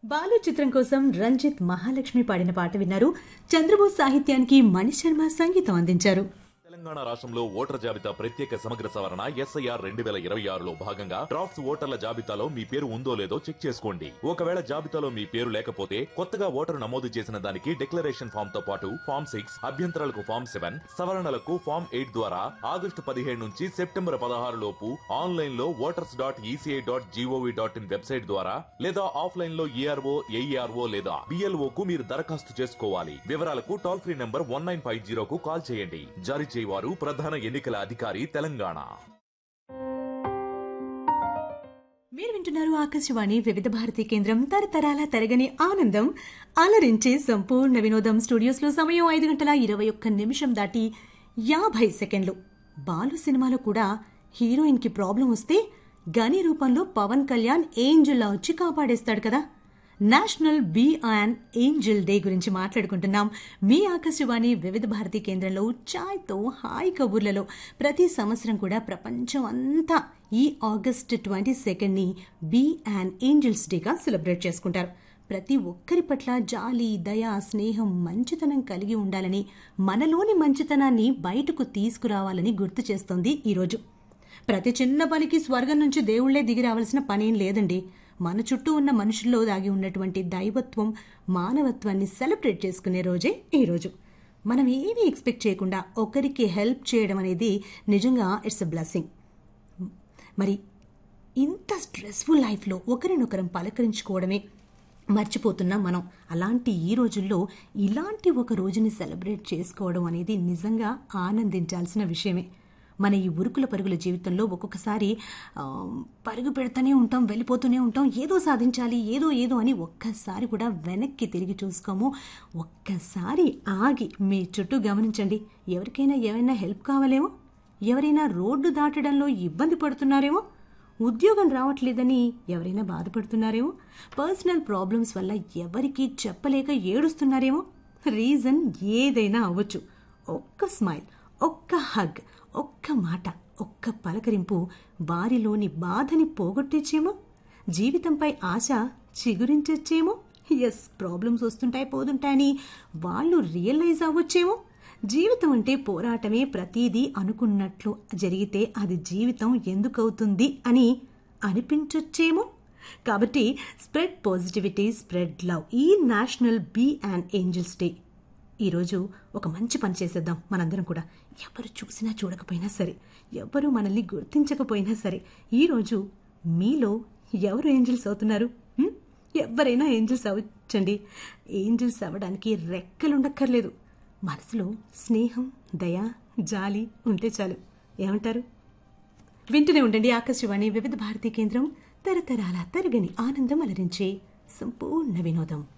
బాలు చిత్రం కోసం రంజిత్ మహాలక్ష్మి పాడిన పాట విన్నారు చంద్రబోస్ సాహిత్యానికి మణిశర్మ సంగీతం అందించారు తెలంగాణ రాష్ట్రంలో ఓటర్ జాబితా ప్రత్యేక సమగ్ర సవరణ ఎస్ఐఆర్ రెండు వేల ఇరవై ఆరులో భాగంగా డ్రాఫ్ట్స్ ఓటర్ల జాబితాలో మీ పేరు ఉందో లేదో చెక్ చేసుకోండి ఒకవేళ జాబితాలో మీ పేరు లేకపోతే కొత్తగా ఓటరు నమోదు చేసిన దానికి డిక్లరేషన్ ఫామ్ తో పాటు ఫామ్ సిక్స్ అభ్యంతరాలకు ఫామ్ సెవెన్ సవరణలకు ఫామ్ ఎయిట్ ద్వారా ఆగస్టు పదిహేడు నుంచి సెప్టెంబర్ పదహారు లోపు ఆన్లైన్ లో voters dot E C I dot G O V dot in website ద్వారా లేదా ఆఫ్లైన్ లో ఈఆర్ఓ ఏఈఆర్ఓ లేదా బిఎల్ఓ కు మీరు దరఖాస్తు చేసుకోవాలి వివరాలకు toll free number one nine five జీరోకు కాల్ చేయండి జారీ చేయవారు ప్రధాన ఎన్నికల అధికారి తెలంగాణ మీరు వింటున్నారు ఆకాశవాణి వివిధ భారతి కేంద్రం తరతరాల తరగని ఆనందం అలరించే సంపూర్ణ వినోదం స్టూడియోస్ లో సమయం ఐదు గంటల ఇరవై ఒక్క నిమిషం దాటి యాభై సెకండ్లు బాలు సినిమాలో కూడా హీరోయిన్ కి ప్రాబ్లం వస్తే గని రూపంలో పవన్ కళ్యాణ్ ఏంజల్లా వచ్చి కాపాడేస్తాడు కదా national be and angel day గురించి మాట్లాడుకుంటున్నాం మీ ఆకాశవాణి వివిధ భారతి కేంద్రంలో ఛాయ్తో హాయ్ కబుర్లలో ప్రతి సంవత్సరం కూడా ప్రపంచం అంతా ఈ ఆగస్ట్ ట్వంటీ సెకండ్ని బీ అండ్ ఏంజల్స్ డేగా సెలబ్రేట్ చేసుకుంటారు ప్రతి ఒక్కరి పట్ల జాలి దయ స్నేహం మంచితనం కలిగి ఉండాలని మనలోని మంచితనాన్ని బయటకు తీసుకురావాలని గుర్తు చేస్తోంది ఈరోజు ప్రతి చిన్న పనికి స్వర్గం నుంచి దేవుళ్లే దిగి రావాల్సిన పనేం లేదండి మన చుట్టూ ఉన్న మనుషుల్లో దాగి ఉన్నటువంటి దైవత్వం మానవత్వాన్ని సెలబ్రేట్ చేసుకునే రోజే ఈ రోజు మనం ఏమీ ఎక్స్పెక్ట్ చేయకుండా ఒకరికి హెల్ప్ చేయడం అనేది నిజంగా ఇట్స్ అ బ్లెస్సింగ్ మరి ఇంత స్ట్రెస్ఫుల్ లైఫ్లో ఒకరినొకరం పలకరించుకోవడమే మర్చిపోతున్నాం మనం అలాంటి ఈ రోజుల్లో ఇలాంటి ఒక రోజుని సెలబ్రేట్ చేసుకోవడం అనేది నిజంగా ఆనందించాల్సిన విషయమే మన ఈ ఉరుకుల పరుగుల జీవితంలో ఒక్కొక్కసారి ఆ, పరుగు పెడుతూనే ఉంటాం వెళ్ళిపోతూనే ఉంటాం ఏదో సాధించాలి ఏదో ఏదో అని ఒక్కసారి కూడా వెనక్కి తిరిగి చూసుకోము ఒక్కసారి ఆగి మీ చుట్టూ గమనించండి ఎవరికైనా ఏమైనా హెల్ప్ కావాలేమో ఎవరైనా రోడ్డు దాటడంలో ఇబ్బంది పడుతున్నారేమో ఉద్యోగం రావట్లేదని ఎవరైనా బాధపడుతున్నారేమో పర్సనల్ ప్రాబ్లమ్స్ వల్ల ఎవరికి చెప్పలేక ఏడుస్తున్నారేమో రీజన్ ఏదైనా అవ్వచ్చు ఒక్క స్మైల్ ఒక్క హగ్ ఒక్క మాట ఒక్క పలకరింపు వారిలోని బాధని పోగొట్టేచేమో జీవితంపై ఆశ చిగురించచ్చేమో ఎస్ ప్రాబ్లమ్స్ వస్తుంటాయి పోతుంటాయని వాళ్ళు రియలైజ్ అవ్వచ్చేమో జీవితం అంటే పోరాటమే ప్రతిదీ అనుకున్నట్లు జరిగితే అది జీవితం ఎందుకవుతుంది అని అనిపించొచ్చేమో కాబట్టి స్ప్రెడ్ పాజిటివిటీ స్ప్రెడ్ లవ్ ఈ national be and angels day ఈరోజు ఒక మంచి పని చేసేద్దాం మనందరం కూడా ఎవరు చూసినా చూడకపోయినా సరే ఎవరు మనల్ని గుర్తించకపోయినా సరే ఈరోజు మీలో ఎవరు ఏంజల్స్ అవుతున్నారు హ్మ్? ఎవరైనా ఏంజల్స్ అవ్వచ్చండి ఏంజల్స్ అవ్వడానికి రెక్కలుండక్కర్లేదు మనసులో స్నేహం దయ జాలి ఉంటే చాలు ఏమంటారు వింటూనే ఉండండి ఆకాశవాణి వివిధ భారతీ కేంద్రం తరతరాల తరగని ఆనందం అలరించే సంపూర్ణ వినోదం